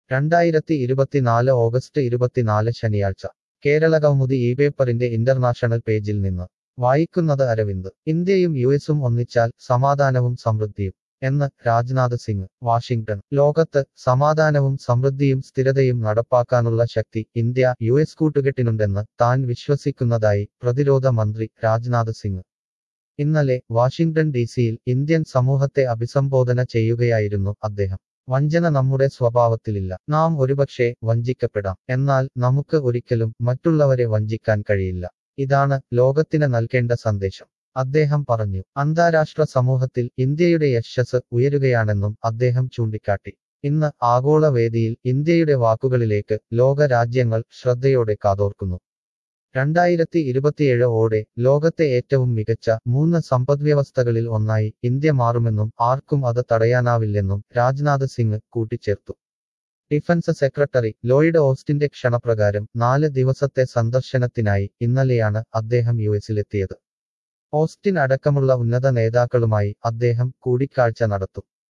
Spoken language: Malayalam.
രണ്ടായിരത്തി ഇരുപത്തിനാല് ഓഗസ്റ്റ് ഇരുപത്തിനാല് ശനിയാഴ്ച കേരള കൗമുദി ഈ പേപ്പറിന്റെ ഇന്റർനാഷണൽ പേജിൽ നിന്ന് വായിക്കുന്നത് അരവിന്ദ് ഇന്ത്യയും യുഎസും ഒന്നിച്ചാൽ സമാധാനവും സമൃദ്ധിയും എന്ന് രാജ്നാഥ് സിംഗ് വാഷിംഗ്ടൺ ലോകത്ത് സമാധാനവും സമൃദ്ധിയും സ്ഥിരതയും നടപ്പാക്കാനുള്ള ശക്തി ഇന്ത്യ യു എസ് കൂട്ടുകെട്ടിനുണ്ടെന്ന് താൻ വിശ്വസിക്കുന്നതായി പ്രതിരോധ മന്ത്രി രാജ്നാഥ് സിംഗ് ഇന്നലെ വാഷിംഗ്ടൺ ഡി സിയിൽ ഇന്ത്യൻ സമൂഹത്തെ അഭിസംബോധന ചെയ്യുകയായിരുന്നു അദ്ദേഹം വഞ്ചന നമ്മുടെ സ്വഭാവത്തിലില്ല നാം ഒരുപക്ഷെ വഞ്ചിക്കപ്പെടാം എന്നാൽ നമുക്ക് ഒരിക്കലും മറ്റുള്ളവരെ വഞ്ചിക്കാൻ കഴിയില്ല ഇതാണ് ലോകത്തിന് നൽകേണ്ട സന്ദേശം അദ്ദേഹം പറഞ്ഞു അന്താരാഷ്ട്ര സമൂഹത്തിൽ ഇന്ത്യയുടെ യശസ് ഉയരുകയാണെന്നും അദ്ദേഹം ചൂണ്ടിക്കാട്ടി ഇന്ന് ആഗോള വേദിയിൽ ഇന്ത്യയുടെ വാക്കുകളിലേക്ക് ലോക രാജ്യങ്ങൾ ശ്രദ്ധയോടെ കാതോർക്കുന്നു രണ്ടായിരത്തി ഇരുപത്തിയേഴ് ഓടെ ലോകത്തെ ഏറ്റവും മികച്ച മൂന്ന് സമ്പദ്വ്യവസ്ഥകളിൽ ഒന്നായി ഇന്ത്യ മാറുമെന്നും ആർക്കും അത് തടയാനാവില്ലെന്നും രാജ്നാഥ് സിംഗ് കൂട്ടിച്ചേർത്തു ഡിഫൻസ് സെക്രട്ടറി ലോയിഡ് ഓസ്റ്റിന്റെ ക്ഷണപ്രകാരം നാല് ദിവസത്തെ സന്ദർശനത്തിനായി ഇന്നലെയാണ് അദ്ദേഹം യു എസിലെത്തിയത് ഓസ്റ്റിൻ അടക്കമുള്ള ഉന്നത നേതാക്കളുമായി അദ്ദേഹം കൂടിക്കാഴ്ച നടത്തും